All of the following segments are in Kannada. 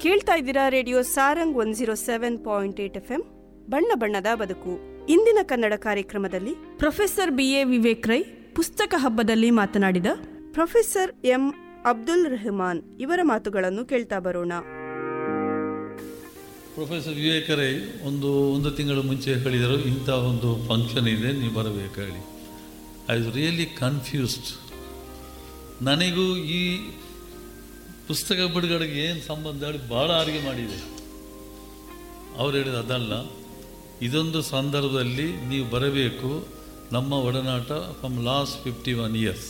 ಕೇಳ್ತಾ ಇದ್ದೀರಾ radio Sarang one zero seven point eight F M ಬಣ್ಣ ಬಣ್ಣದ ಬದುಕು ಇಂದಿನ ಕನ್ನಡ ಕಾರ್ಯಕ್ರಮದಲ್ಲಿ professor B A Vivek Rai ಪುಸ್ತಕ ಹಬ್ಬದಲ್ಲಿ ಮಾತನಾಡಿದ ಪ್ರೊಫೆಸರ್ ಎಂ ಅಬ್ದುಲ್ ರೆಹಮಾನ್ ಇವರ ಮಾತುಗಳನ್ನು ಕೇಳ್ತಾ ಬರೋಣ ಪ್ರೊಫೆಸರ್ ವಿವೇಕರೇ ಒಂದು ಒಂದು ತಿಂಗಳ ಮುಂಚೆ ಹೇಳಿದರು ಇಂಥ ಒಂದು ಫಂಕ್ಷನ್ ಇದೆ ನೀವು ಬರಬೇಕು ಹೇಳಿ ಐ ವಾಸ್ ರಿಯಲಿ ಕನ್ಫ್ಯೂಸ್ಡ್ ನನಗೂ ಈ ಪುಸ್ತಕ ಬಿಡುಗಡೆಗೆ ಏನು ಸಂಬಂಧ ಹೇಳಿ ಭಾಳ ಆರಿಗೆ ಮಾಡಿದೆ ಅವ್ರು ಹೇಳಿದ ಅದಲ್ಲ ಇದೊಂದು ಸಂದರ್ಭದಲ್ಲಿ ನೀವು ಬರಬೇಕು ನಮ್ಮ ಒಡನಾಟ from last fifty one years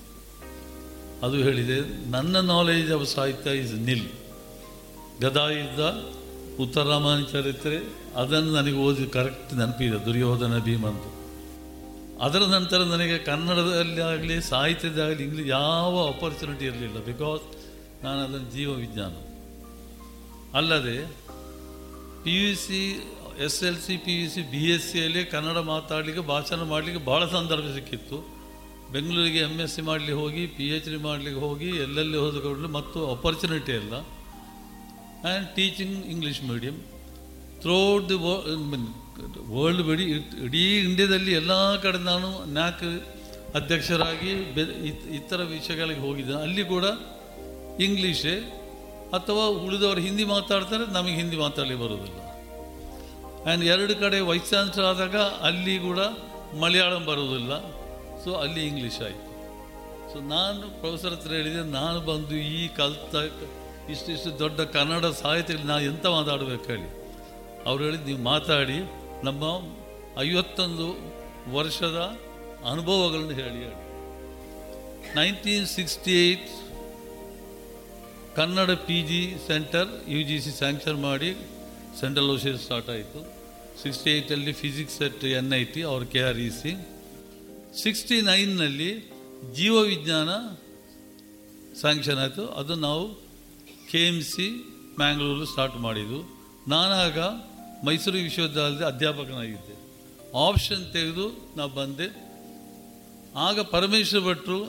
ಅದು ಹೇಳಿದೆ ನನ್ನ ನಾಲೆಜ್ ಆಫ್ ಸಾಹಿತ್ಯ ಇಸ್ ನಿಲ್ ಗದಾ ಯುದ್ಧ ಉತ್ತರರಾಮಾಯಣ ಚರಿತ್ರೆ ಅದನ್ನು ನನಗೆ ಓದಿ ಕರೆಕ್ಟ್ ನೆನಪಿದೆ ದುರ್ಯೋಧನ ಭೀಮಂದು ಅದರ ನಂತರ ನನಗೆ ಕನ್ನಡದಲ್ಲಿ ಆಗಲಿ ಸಾಹಿತ್ಯದಾಗಲಿ ಇಂಗ್ಲೀಷ್ ಯಾವ ಆಪರ್ಚುನಿಟಿ ಇರಲಿಲ್ಲ ಬಿಕಾಸ್ ನಾನು ಅದನ್ನು ಜೀವ ವಿಜ್ಞಾನ ಅಲ್ಲದೆ P U C S L C P U C B S ಸಿಯಲ್ಲಿ ಕನ್ನಡ ಮಾತಾಡಲಿಕ್ಕೆ ಭಾಷಣ ಮಾಡಲಿಕ್ಕೆ ಭಾಳ ಸಂದರ್ಭ ಸಿಕ್ಕಿತ್ತು ಬೆಂಗಳೂರಿಗೆ ಎಮ್ ಎಸ್ ಸಿ ಮಾಡಲಿಕ್ಕೆ ಹೋಗಿ ಪಿ ಎಚ್ ಡಿ ಮಾಡಲಿಕ್ಕೆ ಹೋಗಿ ಎಲ್ಲೆಲ್ಲಿ ಹೋದಕೊಂಡು ಮತ್ತು ಆಪರ್ಚುನಿಟಿ ಇಲ್ಲ and teaching English medium throughout the world ಬಿಡಿ ಇಡೀ ಇಂಡಿಯಾದಲ್ಲಿ ಎಲ್ಲ ಕಡೆ ನಾನು ನ್ಯಾಕ್ ಅಧ್ಯಕ್ಷರಾಗಿ ಬೆ ಇತ್- ಇತರ ವಿಷಯಗಳಿಗೆ ಹೋಗಿದ್ದೆ ಅಲ್ಲಿ ಕೂಡ ಇಂಗ್ಲೀಷೇ ಅಥವಾ ಉಳಿದವರು ಹಿಂದಿ ಮಾತಾಡ್ತಾರೆ ನಮಗೆ ಹಿಂದಿ ಮಾತಾಡಲಿಕ್ಕೆ ಬರೋದಿಲ್ಲ ಆ್ಯಂಡ್ ಎರಡು ಕಡೆ ವೈಸ್ ಚಾನ್ಸಲರ್ ಆದಾಗ ಅಲ್ಲಿ ಕೂಡ ಮಲಯಾಳಂ ಬರೋದಿಲ್ಲ ಸೊ ಅಲ್ಲಿ ಇಂಗ್ಲೀಷ್ ಆಯಿತು ಸೊ ನಾನು ಪ್ರೊಫೆಸರ್ ಹತ್ರ ಹೇಳಿದೆ ನಾನು ಬಂದು ಈ ಕಲ್ತ ಇಷ್ಟಿಷ್ಟು ದೊಡ್ಡ ಕನ್ನಡ ಸಾಹಿತ್ಯದಲ್ಲಿ ನಾನು ಎಂತ ಮಾತಾಡಬೇಕು ಹೇಳಿ ಅವ್ರು ಹೇಳಿದ್ದು ನೀವು ಮಾತಾಡಿ ನಮ್ಮ ಐವತ್ತೊಂದು ವರ್ಷದ ಅನುಭವಗಳನ್ನು ಹೇಳಿ ಹೇಳಿ nineteen sixty eight Kannada P G centre U G C sanction ಮಾಡಿ ಸೆಂಟ್ರಲ್ ಓಷನ್ ಸ್ಟಾರ್ಟ್ ಆಯಿತು ಸಿಕ್ಸ್ಟಿ ಏಯ್ಟಲ್ಲಿ physics at N I T ಅವ್ರ K R E C sixty ನೈನ್ನಲ್ಲಿ ಜೀವ ವಿಜ್ಞಾನ ಸ್ಯಾಂಕ್ಷನ್ ಆಯಿತು ಅದು ನಾವು K M C Mangalore start ಮಾಡಿದ್ದು ನಾನಾಗ ಮೈಸೂರು ವಿಶ್ವವಿದ್ಯಾಲಯದ ಅಧ್ಯಾಪಕನಾಗಿದ್ದೆ ಆಪ್ಷನ್ ತೆಗೆದು ನಾವು ಬಂದೆ ಆಗ ಪರಮೇಶ್ವರ ಭಟ್ರು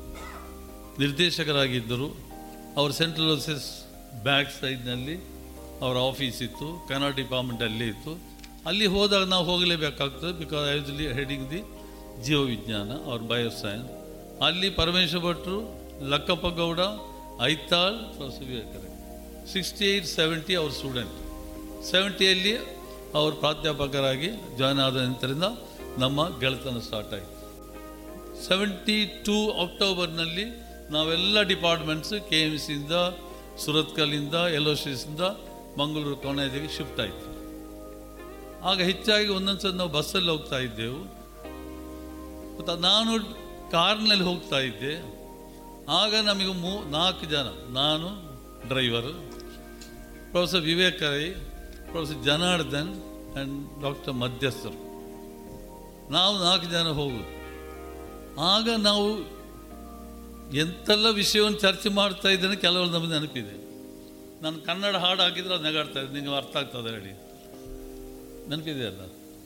ನಿರ್ದೇಶಕರಾಗಿದ್ದರು ಅವರು ಸೆಂಟ್ರಲ್ ಓಸೆಸ್ ಬ್ಯಾಕ್ ಸೈಡ್ನಲ್ಲಿ ಅವರ ಆಫೀಸ್ ಇತ್ತು ಕನ್ನಡ ಡಿಪಾರ್ಟ್ಮೆಂಟ್ ಅಲ್ಲೇ ಇತ್ತು ಅಲ್ಲಿ ಹೋದಾಗ ನಾವು ಹೋಗಲೇಬೇಕಾಗ್ತದೆ because I was heading the ಜೀವ ವಿಜ್ಞಾನ ಅವ್ರ ಬಯೋ ಸೈನ್ಸ್ ಅಲ್ಲಿ ಪರಮೇಶ್ವರ ಭಟ್ರು ಲಕ್ಕಪ್ಪ ಗೌಡ ಐತಾಳ್ ಪ್ರೊಫೆಸರ್ ವಿವೇಕರೇ ಸಿಕ್ಸ್ಟಿ ಏಯ್ಟ್ ಸೆವೆಂಟಿ ಅವ್ರ ಸ್ಟೂಡೆಂಟ್ ಸೆವೆಂಟಿಯಲ್ಲಿ ಅವರು ಪ್ರಾಧ್ಯಾಪಕರಾಗಿ ಜಾಯ್ನ್ ಆದ ನಂತರದಿಂದ ನಮ್ಮ ಗೆಳೆತನ ಸ್ಟಾರ್ಟ್ ಆಯಿತು ಸೆವೆಂಟಿ ಟೂ ಅಕ್ಟೋಬರ್ನಲ್ಲಿ ನಾವೆಲ್ಲ ಡಿಪಾರ್ಟ್ಮೆಂಟ್ಸ್ ಕೆ ಎಮ್ ಸಿಯಿಂದ ಸುರತ್ಕಲ್ಲಿಂದ ಇಂದ ಮಂಗಳೂರು ಕಾಲೇಜಿಗೆ ಶಿಫ್ಟ್ ಆಯಿತು ಆಗ ಹೆಚ್ಚಾಗಿ ಒಂದೊಂದು ಸಲ ನಾವು ಬಸ್ಸಲ್ಲಿ ಹೋಗ್ತಾ ಇದ್ದೆವು ಮತ್ತು ನಾನು ಕಾರ್ನಲ್ಲಿ ಹೋಗ್ತಾ ಇದ್ದೆ ಆಗ ನಮಗೆ ಮೂ ನಾಲ್ಕು ಜನ ನಾನು driver professor Vivek Rai professor Janardhan and doctor ಮಧ್ಯಸ್ಥರು ನಾವು ನಾಲ್ಕು ಜನ ಹೋಗುದು ಆಗ ನಾವು ಎಂತೆಲ್ಲ ವಿಷಯವನ್ನು ಚರ್ಚೆ ಮಾಡ್ತಾ ಇದ್ದೇನೆ ಕೆಲವರು ನಮಗೆ ನೆನಪಿದೆ ನಾನು ಕನ್ನಡ ಹಾಡು ಹಾಕಿದ್ರೆ ಅದು ನಗಾಡ್ತಾ ಇದ್ದೆ ನಿಮಗೆ ಅರ್ಥ ಆಗ್ತದೆ ಹೇಳಿ ನೆನಪಿದೆ ಅಲ್ಲ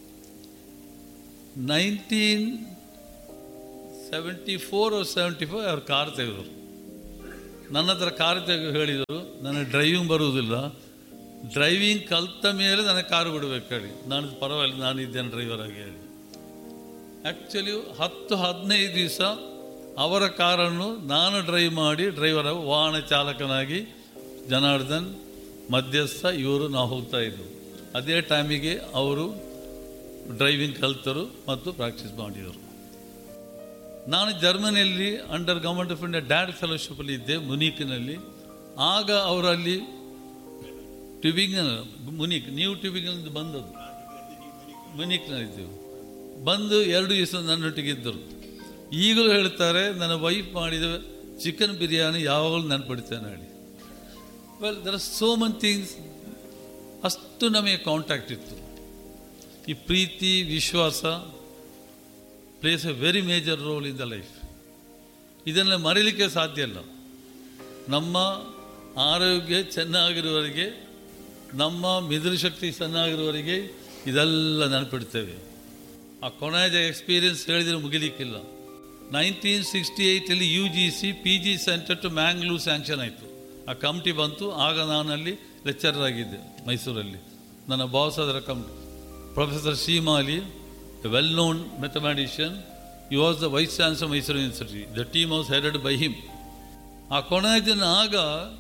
nineteen seventy four seventy four ಅವ್ರು ಕಾರ್ ತೆಗೆದರು ನನ್ನ ಹತ್ರ ಕಾರ್ ತೆಗೆದು ಹೇಳಿದರು ನನಗೆ ಡ್ರೈವಿಂಗ್ ಬರುವುದಿಲ್ಲ ಡ್ರೈವಿಂಗ್ ಕಲ್ತ ಮೇಲೆ ನನಗೆ ಕಾರು ಬಿಡಬೇಕು ಹೇಳಿ ನಾನು ಪರವಾಗಿಲ್ಲ ನಾನು ಇದ್ದೇನೆ ಡ್ರೈವರ್ ಆಗಿ ಹೇಳಿ ಆ್ಯಕ್ಚುಲಿ ಹತ್ತು ಹದಿನೈದು ದಿವಸ ಅವರ ಕಾರನ್ನು ನಾನು ಡ್ರೈವ್ ಮಾಡಿ ಡ್ರೈವರ್ ವಾಹನ ಚಾಲಕನಾಗಿ ಜನಾರ್ದನ್ ಮಧ್ಯಸ್ಥ ಇವರು ನಾವು ಹೋಗ್ತಾ ಇದ್ದೆವು ಅದೇ ಟೈಮಿಗೆ ಅವರು ಡ್ರೈವಿಂಗ್ ಕಲ್ತರು ಮತ್ತು ಪ್ರಾಕ್ಟೀಸ್ ಮಾಡಿದರು ನಾನು ಜರ್ಮನಿಯಲ್ಲಿ under government of India DAAD ಫೆಲೋಶಿಪಲ್ಲಿ ಇದ್ದೆ ಮುನೀಕ್ನಲ್ಲಿ ಆಗ ಅವರಲ್ಲಿ ಟ್ಯೂಬಿಂಗ್ ಮುನೀಕ್ ನೀವು ಟ್ಯೂಬಿಂಗ್ ಬಂದದ್ದು ಮುನೀಕ್ನಲ್ಲಿದ್ದೆವು ಬಂದು ಎರಡು ದಿವಸ ನನ್ನೊಟ್ಟಿಗೆ ಇದ್ದರು ಈಗಲೂ ಹೇಳ್ತಾರೆ ನನ್ನ ವೈಫ್ ಮಾಡಿದ ಚಿಕನ್ ಬಿರಿಯಾನಿ ಯಾವಾಗಲೂ ನೆನ್ಪಿಡ್ತೇನೆ ಹೇಳಿ well there are so many things ಅಷ್ಟು ನಮಗೆ ಕಾಂಟ್ಯಾಕ್ಟ್ ಇತ್ತು ಈ ಪ್ರೀತಿ ವಿಶ್ವಾಸ plays a very major role in the life ಇದನ್ನು ಮರೀಲಿಕ್ಕೆ ಸಾಧ್ಯ ಇಲ್ಲ ನಮ್ಮ ಆರೋಗ್ಯ ಚೆನ್ನಾಗಿರುವವರೆಗೆ ನಮ್ಮ ಮಿದುಳು ಶಕ್ತಿ ಚೆನ್ನಾಗಿರುವವರೆಗೆ ಇದೆಲ್ಲ ನೆನಪಿಡ್ತೇವೆ ಆ ಕೊನೆಯ ಎಕ್ಸ್ಪೀರಿಯನ್ಸ್ ಹೇಳಿದರೆ ಮುಗಿಲಿಕ್ಕಿಲ್ಲ ನೈನ್ಟೀನ್ ಸಿಕ್ಸ್ಟಿ ಏಯ್ಟಲ್ಲಿ U G C P G centre to Mangalore sanction ಆಯಿತು ಆ ಕಮಿಟಿ ಬಂತು ಆಗ ನಾನಲ್ಲಿ ಲೆಕ್ಚರರ್ ಆಗಿದ್ದೆ ಮೈಸೂರಲ್ಲಿ ನನ್ನ ಬಾಸ್ ಅದರ committee professor Shrimali well known mathematician you was the vice chancellor Mysore university the team was headed by him ಆ ಕೊನೆಯ ದಿನ ಆಗ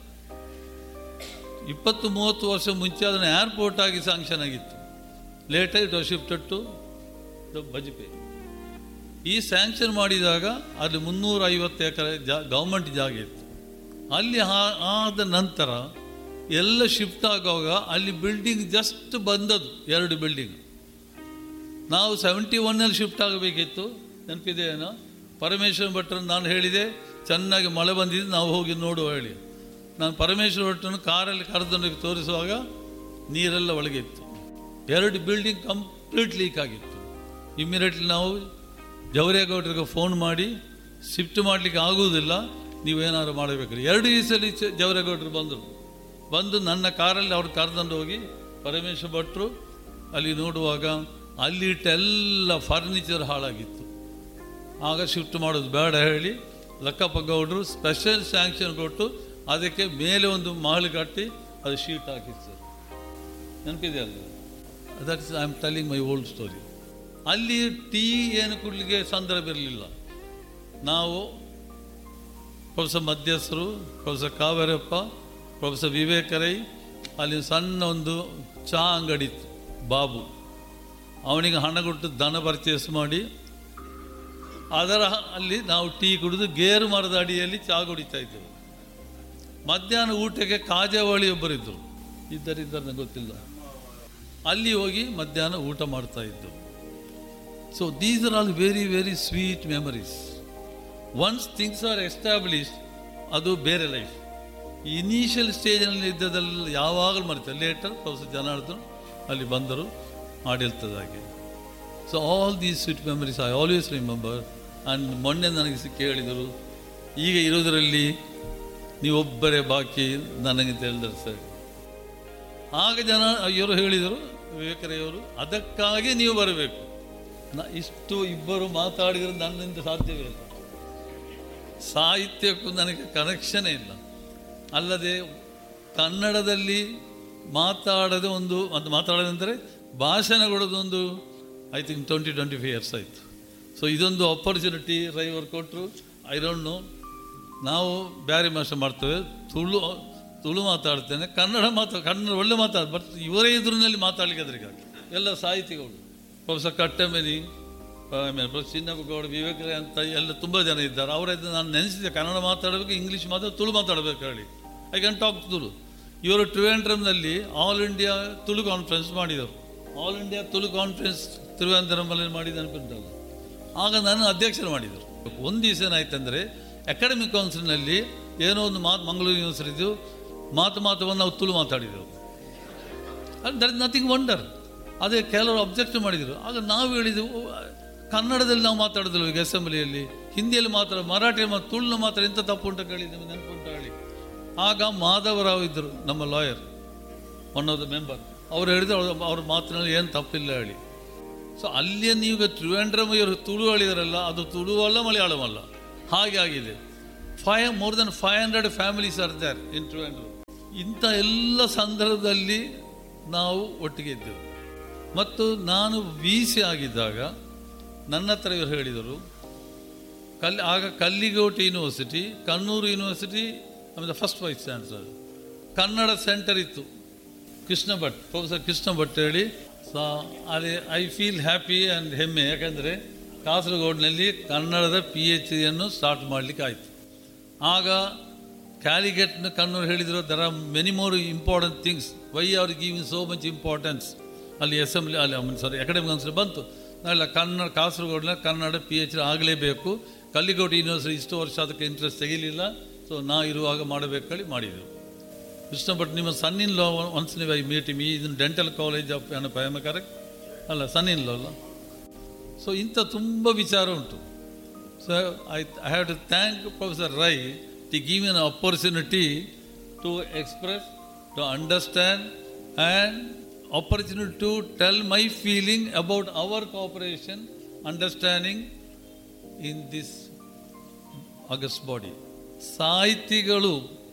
ಇಪ್ಪತ್ತು ಮೂವತ್ತು ವರ್ಷ ಮುಂಚೆ ಅದನ್ನು ಏರ್ಪೋರ್ಟ್ ಆಗಿ ಸ್ಯಾಂಕ್ಷನ್ ಆಗಿತ್ತು ಲೇಟಾಗಿ it was shifted to the Bajpe ಈ ಸ್ಯಾಂಕ್ಷನ್ ಮಾಡಿದಾಗ ಅಲ್ಲಿ ಮುನ್ನೂರ ಐವತ್ತು ಎಕರೆ ಜಾ ಗೌರ್ಮೆಂಟ್ ಜಾಗ ಇತ್ತು ಅಲ್ಲಿ ಆ- ಆದ ನಂತರ ಎಲ್ಲ ಶಿಫ್ಟ್ ಆಗುವಾಗ ಅಲ್ಲಿ ಬಿಲ್ಡಿಂಗ್ ಜಸ್ಟ್ ಬಂದದ್ದು ಎರಡು ಬಿಲ್ಡಿಂಗ್ ನಾವು ಸೆವೆಂಟಿ ಒನ್ನಲ್ಲಿ ಶಿಫ್ಟ್ ಆಗಬೇಕಿತ್ತು ನೆನಪಿದೆಯೇನೋ ಪರಮೇಶ್ವರ ಭಟ್ರು ನಾನು ಹೇಳಿದೆ ಚೆನ್ನಾಗಿ ಮಳೆ ಬಂದಿದ್ದು ನಾವು ಹೋಗಿ ನೋಡುವ ಹೇಳಿ ನಾನು ಪರಮೇಶ್ವರ ಭಟ್ರನ್ನು ಕಾರಲ್ಲಿ ಕರೆದೊಂದು ತೋರಿಸುವಾಗ ನೀರೆಲ್ಲ ಒಳಗೆ ಇತ್ತು ಎರಡು ಬಿಲ್ಡಿಂಗ್ ಕಂಪ್ಲೀಟ್ ಲೀಕ್ ಆಗಿತ್ತು ಇಮ್ಮಿಡಿಯೇಟ್ಲಿ ನಾವು ಜವರೇಗೌಡರಿಗೆ ಫೋನ್ ಮಾಡಿ ಶಿಫ್ಟ್ ಮಾಡಲಿಕ್ಕೆ ಆಗುವುದಿಲ್ಲ ನೀವೇನಾದ್ರು ಮಾಡಬೇಕು ಎರಡು ದಿವಸದಲ್ಲಿ ಚ- ಜವರೇಗೌಡರು ಬಂದರು ಬಂದು ನನ್ನ ಕಾರಲ್ಲಿ ಅವ್ರು ಕರೆದುಕೊಂಡು ಹೋಗಿ ಪರಮೇಶ್ವರ ಭಟ್ರು ಅಲ್ಲಿ ನೋಡುವಾಗ ಅಲ್ಲಿ ಇಟ್ಟ ಎಲ್ಲ ಫರ್ನಿಚರ್ ಹಾಳಾಗಿತ್ತು ಆಗ ಶಿಫ್ಟ್ ಮಾಡೋದು ಬೇಡ ಹೇಳಿ ಲಕ್ಕಪ್ಪ ಗೌಡರು ಸ್ಪೆಷಲ್ ಸ್ಯಾಂಕ್ಷನ್ ಕೊಟ್ಟು ಅದಕ್ಕೆ ಮೇಲೆ ಒಂದು ಮಹಲ್ ಕಟ್ಟಿ ಅದು ಶೀಟ್ ಹಾಕಿತ್ತು ಸರ್ ನೆನಪಿದೆಯಲ್ಲ that is I am telling my old story ಅಲ್ಲಿ ಟೀ ಏನು ಕುಡ್ಲಿಕ್ಕೆ ಸಂದರ್ಭ ಇರಲಿಲ್ಲ ನಾವು ಪ್ರೊಫೆಸರ್ ಮಧ್ಯಸ್ಥರು ಪ್ರೊಫೆಸರ್ ಕಾವೇರಪ್ಪ ಪ್ರೊಫೆಸರ್ ವಿವೇಕ ರೈ ಅಲ್ಲಿ ಸಣ್ಣ ಒಂದು ಚಹಾ ಅಂಗಡಿ ಇತ್ತು ಬಾಬು ಅವನಿಗೆ ಹಣ ಕೊಟ್ಟು ದನ ಪರ್ಚೇಸ್ ಮಾಡಿ ಅದರ ಅಲ್ಲಿ ನಾವು ಟೀ ಕುಡಿದು ಗೇರು ಮರದ ಅಡಿಯಲ್ಲಿ ಚಹಾ ಕುಡಿತಾ ಇದ್ದೆವು ಮಧ್ಯಾಹ್ನ ಊಟಕ್ಕೆ ಕಾಜಾವಳಿ ಒಬ್ಬರಿದ್ದರು ಇದ್ದರಿದ್ದಾರೆ ನಂಗೆ ಗೊತ್ತಿಲ್ಲ ಅಲ್ಲಿ ಹೋಗಿ ಮಧ್ಯಾಹ್ನ ಊಟ ಮಾಡ್ತಾ ಇದ್ದೆವು so these are all very very sweet memories once things are established ಅದು ಬೇರೆ ಲೈಫ್ ಇನಿಷಿಯಲ್ ಸ್ಟೇಜ್ನಲ್ಲಿ ಇದ್ದದೆಲ್ಲ ಯಾವಾಗಲೂ ಮರಿತಾರೆ ಲೇಟರ್ ಪ್ರೊಫೆಸರ್ ಜನಾರ್ದನ್ ಅಲ್ಲಿ ಬಂದರು ಆಡಳಿತದಾಗಿ so all these sweet memories I always remember and ಮೊನ್ನೆ ನನಗೆ ಸಿಕ್ಕಿ ಹೇಳಿದರು ಈಗ ಇರೋದರಲ್ಲಿ ನೀವೊಬ್ಬರೇ ಬಾಕಿ ನನಗೆ ತಿಳಿದರು ಸರ್ ಆಗ ಜನ ಇವರು ಹೇಳಿದರು ವಿವೇಕರೆಯವರು ಅದಕ್ಕಾಗಿ ನೀವು ಬರಬೇಕು ನ ಇಷ್ಟು ಇಬ್ಬರು ಮಾತಾಡಿದರೆ ನನ್ನಿಂದ ಸಾಧ್ಯವೇ ಇಲ್ಲ ಸಾಹಿತ್ಯಕ್ಕೂ ನನಗೆ ಕನೆಕ್ಷನೇ ಇಲ್ಲ ಅಲ್ಲದೆ ಕನ್ನಡದಲ್ಲಿ ಮಾತಾಡದೆ ಒಂದು ಅದು ಮಾತಾಡೋದಂದರೆ ಭಾಷಣ ಕೊಡೋದೊಂದು I think twenty twenty five years ಆಯಿತು ಸೊ ಇದೊಂದು ಆಪರ್ಚುನಿಟಿ ರೈವರ್ ಕೊಟ್ಟರು ಐ ಡೋಂಟ್ ನೋ ನಾವು ಬ್ಯಾರಿ ಭಾಷೆ ಮಾಡ್ತೇವೆ ತುಳು ತುಳು ಮಾತಾಡ್ತೇನೆ ಕನ್ನಡ ಮಾತಾ ಕನ್ನಡ ಒಳ್ಳೆ ಮಾತಾಡ ಬಟ್ ಇವರೇ ಎದುರಿನಲ್ಲಿ ಮಾತಾಡಲಿಕ್ಕೆ ಅದರಿಗಾಗಿ ಎಲ್ಲ ಸಾಹಿತಿಗಳು ಪ್ರೊಫೆಸರ್ ಕಟ್ಟಮೆನಿ ಆಮೇಲೆ ಪ್ರೊಫೆಸರ್ ಚಿನ್ನಪ್ಪಗೌಡ ವಿವೇಕ ಅಂತ ಎಲ್ಲ ತುಂಬ ಜನ ಇದ್ದಾರೆ ಅವರದ್ದು ನಾನು ನೆನೆಸಿದೆ ಕನ್ನಡ ಮಾತಾಡಬೇಕು ಇಂಗ್ಲೀಷ್ ಮಾತಾಡ ತುಳು ಮಾತಾಡಬೇಕು ಹೇಳಿ ಐ ಕ್ಯಾನ್ ಟಾಕ್ ತುಳು ಇವರು ಟ್ರಿವೆಂಡ್ರಮ್ನಲ್ಲಿ ಆಲ್ ಇಂಡಿಯಾ ತುಳು ಕಾನ್ಫರೆನ್ಸ್ ಮಾಡಿದರು ಆಲ್ ಇಂಡಿಯಾ ತುಳು ಕಾನ್ಫರೆನ್ಸ್ ತಿರುವನಂತಪುರಮಲ್ಲಿ ಮಾಡಿದ ನೆನಪುಂಟಲ್ಲ ಆಗ ನಾನು ಅಧ್ಯಕ್ಷರು ಮಾಡಿದರು ಒಂದು ದಿವಸ ಏನಾಯ್ತಂದರೆ ಅಕಾಡೆಮಿಕ್ ಕೌನ್ಸಿಲ್ನಲ್ಲಿ ಏನೋ ಒಂದು ಮಾತು ಮಂಗಳೂರು ಯೂನಿವರ್ಸಿಟಿದು ಮಾತು ಮಾತವನ್ನು ನಾವು ತುಳು ಮಾತಾಡಿದೆವು ಅದು ದರ್ ಇಸ್ ನಥಿಂಗ್ ವಂಡರ್ ಅದೇ ಕೆಲವರು ಅಬ್ಜೆಕ್ಟ್ ಮಾಡಿದರು ಆಗ ನಾವು ಹೇಳಿದೆವು ಕನ್ನಡದಲ್ಲಿ ನಾವು ಮಾತಾಡೋದಿಲ್ಲ ಈಗ ಅಸೆಂಬ್ಲಿಯಲ್ಲಿ ಹಿಂದಿಯಲ್ಲಿ ಮಾತ್ರ ಮರಾಠಿ ಮಾತು ತುಳು ಮಾತ್ರ ಎಂಥ ತಪ್ಪು ಉಂಟ ಕೇಳಿ ನಿಮಗೆ ನೆನಪುಂಟ ಹೇಳಿ ಆಗ ಮಾಧವರಾವ್ ಇದ್ದರು ನಮ್ಮ lawyer one of the member ಅವ್ರು ಹೇಳಿದ್ರು ಅವ್ರ ಅವ್ರ ಮಾತಿನಲ್ಲಿ ಏನು ತಪ್ಪಿಲ್ಲ ಹೇಳಿ ಸೊ ಅಲ್ಲಿಯ ನೀವು ತ್ರಿವೇಂದ್ರಮ್ ಇವರು ತುಳು ಹೇಳಿದಾರಲ್ಲ ಅದು ತುಳು ಅಲ್ಲ ಮಲಯಾಳಂ ಅಲ್ಲ ಹಾಗೆ ಆಗಿದೆ five more than five hundred families are there in Trivandrum ಇಂಥ ಎಲ್ಲ ಸಂದರ್ಭದಲ್ಲಿ ನಾವು ಒಟ್ಟಿಗೆ ಇದ್ದೆವು ಮತ್ತು ನಾನು ವಿ ಸಿ ಆಗಿದ್ದಾಗ ನನ್ನ ಹತ್ರ ಇವರು ಹೇಳಿದರು ಕಲ್ ಆಗ ಕಲ್ಲಿಗೋಟೆ ಯೂನಿವರ್ಸಿಟಿ ಕಣ್ಣೂರು ಯೂನಿವರ್ಸಿಟಿ ಆಮೇಲೆ first vice chancellor Kannada centre ಇತ್ತು ಕೃಷ್ಣ ಭಟ್ ಪ್ರೊಫೆಸರ್ ಕೃಷ್ಣ ಭಟ್ ಹೇಳಿ ಸೊ ಅಲ್ಲಿ ಐ ಫೀಲ್ ಹ್ಯಾಪಿ ಆ್ಯಂಡ್ ಹೆಮ್ಮೆ ಯಾಕಂದರೆ ಕಾಸರಗೋಡಿನಲ್ಲಿ ಕನ್ನಡದ ಪಿ ಎಚ್ ಡಿಯನ್ನು ಸ್ಟಾರ್ಟ್ ಮಾಡಲಿಕ್ಕೆ ಆಯಿತು ಆಗ ಕ್ಯಾಲಿಕಟ್ನ ಕಣ್ಣೂರು ಹೇಳಿದರು there are many more important things why are giving so much importance ಅಲ್ಲಿ ಅಸೆಂಬ್ಲಿ ಅಲ್ಲಿ ಸಾರಿ ಅಕಾಡೆಮಿಕ್ ಕೌನ್ಸಿಲ್ ಬಂತು ನಾವೆಲ್ಲ ಕನ್ನಡ ಕಾಸರಗೋಡಿನ ಕನ್ನಡ ಪಿ ಎಚ್ ಡಿ ಆಗಲೇಬೇಕು ಕಲ್ಲಿಗೋಟೆ ಯೂನಿವರ್ಸಿಟಿ ಇಷ್ಟು ವರ್ಷ ಅದಕ್ಕೆ ಇಂಟ್ರೆಸ್ಟ್ ತೆಗಿಲಿಲ್ಲ ಸೊ ನಾ ಇರುವಾಗ ಮಾಡಬೇಕು ಹೇಳಿ ಮಾಡಿದೆವು ಕೃಷ್ಣ ಭಟ್ ನಿಮ್ಮ ಸನ್ ಇನ್ ಲಾ ಒನ್ಸ್ ನೀವು ಐ ಮೀಟ್ ಮೀ ಇದನ್ನು ಡೆಂಟಲ್ ಕಾಲೇಜ್ ಆಫ್ ಏನಪ್ಪ ಕರೆಕ್ಟ್ ಅಲ್ಲ ಸನ್ ಇನ್ ಲಾ ಅಲ್ಲ ಸೊ ಇಂಥ ತುಂಬ ವಿಚಾರ ಉಂಟು so I I have to thank professor Rai to give an opportunity to express to understand and opportunity to tell my feeling about our cooperation, understanding in this August body. ಸಾಹಿತಿಗಳು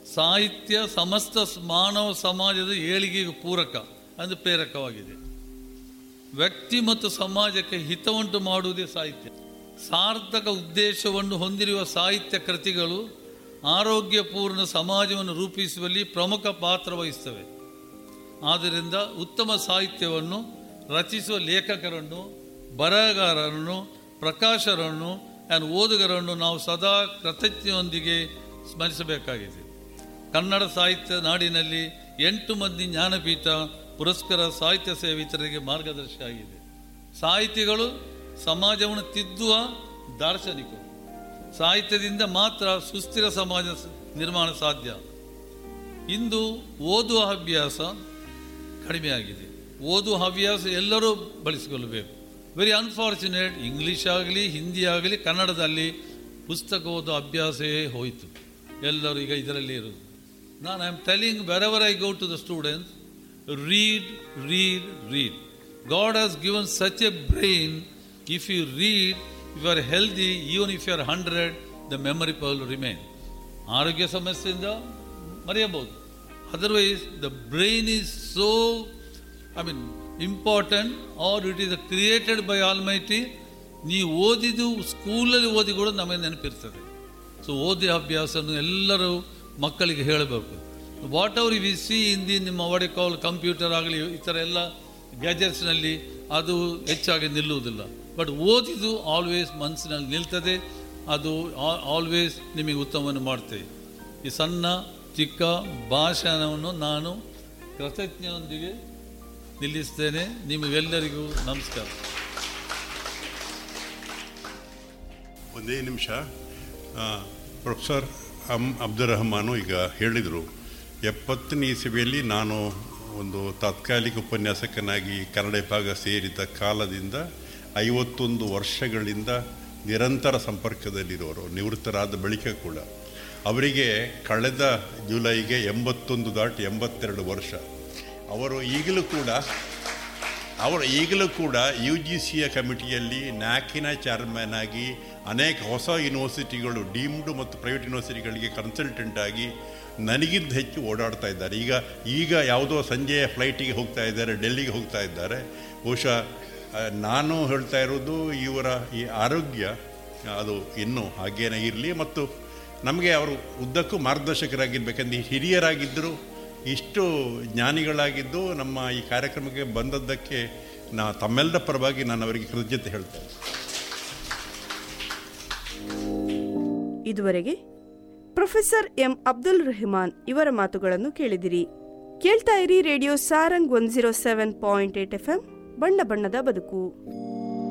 ಸಾಹಿತ್ಯ ಸಮಸ್ತ ಸ್- ಮಾನವ ಸಮಾಜದ ಏಳಿಗೆಗೆ ಪೂರಕ ಅಂದರೆ ಪ್ರೇರಕವಾಗಿದೆ ವ್ಯಕ್ತಿ ಮತ್ತು ಸಮಾಜಕ್ಕೆ ಹಿತವುಂಟು ಮಾಡುವುದೇ ಸಾಹಿತ್ಯ ಸಾರ್ಥಕ ಉದ್ದೇಶವನ್ನು ಹೊಂದಿರುವ ಸಾಹಿತ್ಯ ಕೃತಿಗಳು ಆರೋಗ್ಯಪೂರ್ಣ ಸಮಾಜವನ್ನು ರೂಪಿಸುವಲ್ಲಿ ಪ್ರಮುಖ ಪಾತ್ರ ವಹಿಸ್ತವೆ ಆದ್ದರಿಂದ ಉತ್ತಮ ಸಾಹಿತ್ಯವನ್ನು ರಚಿಸುವ ಲೇಖಕರನ್ನು ಬರಹಗಾರರನ್ನು ಪ್ರಕಾಶರನ್ನು ಆ್ಯಂಡ್ ಓದುಗರನ್ನು ನಾವು ಸದಾ ಕೃತಜ್ಞತೆಯೊಂದಿಗೆ ಸ್ಮರಿಸಬೇಕಾಗಿದೆ ಕನ್ನಡ ಸಾಹಿತ್ಯ ನಾಡಿನಲ್ಲಿ ಎಂಟು ಮಂದಿ ಜ್ಞಾನಪೀಠ ಪುರಸ್ಕಾರ ಸಾಹಿತ್ಯ ಸೇವೆ ಇತರರಿಗೆ ಮಾರ್ಗದರ್ಶಿ ಆಗಿದೆ ಸಾಹಿತಿಗಳು ಸಮಾಜವನ್ನು ತಿದ್ದುವ ದಾರ್ಶನಿಕರು ಸಾಹಿತ್ಯದಿಂದ ಮಾತ್ರ ಸುಸ್ಥಿರ ಸಮಾಜ ಸ- ನಿರ್ಮಾಣ ಸಾಧ್ಯ ಇಂದು ಓದುವ ಹವ್ಯಾಸ ಕಡಿಮೆಯಾಗಿದೆ ಓದುವ ಹವ್ಯಾಸ ಎಲ್ಲರೂ ಬಳಸಿಕೊಳ್ಳಬೇಕು ವೆರಿ ಅನ್ಫಾರ್ಚುನೇಟ್ ಇಂಗ್ಲೀಷ್ ಆಗಲಿ ಹಿಂದಿ ಆಗಲಿ ಕನ್ನಡದಲ್ಲಿ ಪುಸ್ತಕ ಓದುವ ಅಭ್ಯಾಸವೇ ಹೋಯಿತು ಎಲ್ಲರೂ ಈಗ ಇದರಲ್ಲಿ ಇರೋದು ನಾನು I am telling wherever I go to the students read read read God has given such a brain if you read if you are healthy even if you are hundred the memory power remain ಆರೋಗ್ಯ ಸಮಸ್ಯೆಯಿಂದ ಮರೆಯಬಹುದು otherwise the brain is so I mean important are it is created by almighty ನೀವು ಓದಿದ್ದು ಸ್ಕೂಲಲ್ಲಿ ಓದಿ ಕೂಡ ನಮಗೆ ನೆನಪಿರ್ತದೆ ಸೊ ಓದಿ ಅಭ್ಯಾಸವನ್ನು ಎಲ್ಲರೂ ಮಕ್ಕಳಿಗೆ ಹೇಳಬೇಕು whatever we see in the ನಿಮ್ಮ ವಾಡಿ ಕಾಲ್ ಕಂಪ್ಯೂಟರ್ ಆಗಲಿ ಈ ಥರ ಎಲ್ಲ ಗ್ಯಾಜೆಟ್ಸ್ನಲ್ಲಿ ಅದು ಹೆಚ್ಚಾಗಿ ನಿಲ್ಲುವುದಿಲ್ಲ ಬಟ್ ಓದಿದ್ದು ಆಲ್ವೇಸ್ ಮನಸ್ಸಿನಲ್ಲಿ ನಿಲ್ತದೆ ಅದು ಆಲ್ವೇಸ್ ನಿಮಗೆ ಉತ್ತಮವನ್ನು ಮಾಡ್ತೇವೆ ಈ ಸಣ್ಣ ಚಿಕ್ಕ ಭಾಷಣವನ್ನು ನಾನು ಕೃತಜ್ಞೆಯೊಂದಿಗೆ ನಿಲ್ಲಿಸ್ತೇನೆ ನಿಮಗೆಲ್ಲರಿಗೂ ನಮಸ್ಕಾರ ಒಂದೇ ನಿಮಿಷ ಆ, ಪ್ರೊಫೆಸರ್ ಅಮ್ ಅಬ್ದುಲ್ ರಹಮಾನು ಈಗ ಹೇಳಿದರು ಎಪ್ಪತ್ತನೇ ಇಸವಿಯಲ್ಲಿ ನಾನು ಒಂದು ತಾತ್ಕಾಲಿಕ ಉಪನ್ಯಾಸಕನಾಗಿ ಕನ್ನಡ ವಿಭಾಗ ಸೇರಿದ ಕಾಲದಿಂದ ಐವತ್ತೊಂದು ವರ್ಷಗಳಿಂದ ನಿರಂತರ ಸಂಪರ್ಕದಲ್ಲಿರುವರು ನಿವೃತ್ತರಾದ ಬಳಿಕ ಕೂಡ ಅವರಿಗೆ ಕಳೆದ ಜುಲೈಗೆ ಎಂಬತ್ತೊಂದು ದಾಟಿ ಎಂಬತ್ತೆರಡು ವರ್ಷ ಅವರು ಈಗಲೂ ಕೂಡ ಅವರು ಈಗಲೂ ಕೂಡ ಯು ಜಿ ಸಿಯ ಕಮಿಟಿಯಲ್ಲಿ ನ್ಯಾಕಿನ ಚೇರ್ಮನ್ ಆಗಿ ಅನೇಕ ಹೊಸ ಯೂನಿವರ್ಸಿಟಿಗಳು ಡೀಮ್ಡ್ ಮತ್ತು ಪ್ರೈವೇಟ್ ಯೂನಿವರ್ಸಿಟಿಗಳಿಗೆ ಕನ್ಸಲ್ಟೆಂಟ್ ಆಗಿ ನನಗಿಂತ ಹೆಚ್ಚು ಓಡಾಡ್ತಾ ಇದ್ದಾರೆ ಈಗ ಈಗ ಯಾವುದೋ ಸಂಜೆಯ ಫ್ಲೈಟಿಗೆ ಹೋಗ್ತಾ ಇದ್ದಾರೆ ಡೆಲ್ಲಿಗೆ ಹೋಗ್ತಾ ಇದ್ದಾರೆ ಬಹುಶಃ ಆ, ನಾನು ಹೇಳ್ತಾ ಇರೋದು ಇವರ ಈ ಆರೋಗ್ಯ ಅದು ಇನ್ನೂ ಹಾಗೇನೇ ಇರಲಿ ಮತ್ತು ನಮಗೆ ಅವರು ಉದ್ದಕ್ಕೂ ಮಾರ್ಗದರ್ಶಕರಾಗಿರ್ಬೇಕಂದ್ರೆ ಹಿರಿಯರಾಗಿದ್ದರು ಇಷ್ಟು ಜ್ಞಾನಿಗಳಾಗಿದ್ದು ನಮ್ಮ ಈ ಕಾರ್ಯಕ್ರಮಕ್ಕೆ ಬಂದದ್ದಕ್ಕೆ ನಾ ತಮ್ಮೆಲ್ಲರ ಪರವಾಗಿ ನಾನು ಅವರಿಗೆ ಕೃತಜ್ಞತೆ ಹೇಳ್ತೇನೆ ಇದುವರೆಗೆ ಪ್ರೊಫೆಸರ್ ಎಂ ಅಬ್ದುಲ್ ರೆಹಮಾನ್ ಇವರ ಮಾತುಗಳನ್ನು ಕೇಳಿದಿರಿ ಕೇಳ್ತಾ ಇರಿ radio Sarang one zero seven point eight F M ಬಣ್ಣ ಬಣ್ಣದ ಬದುಕು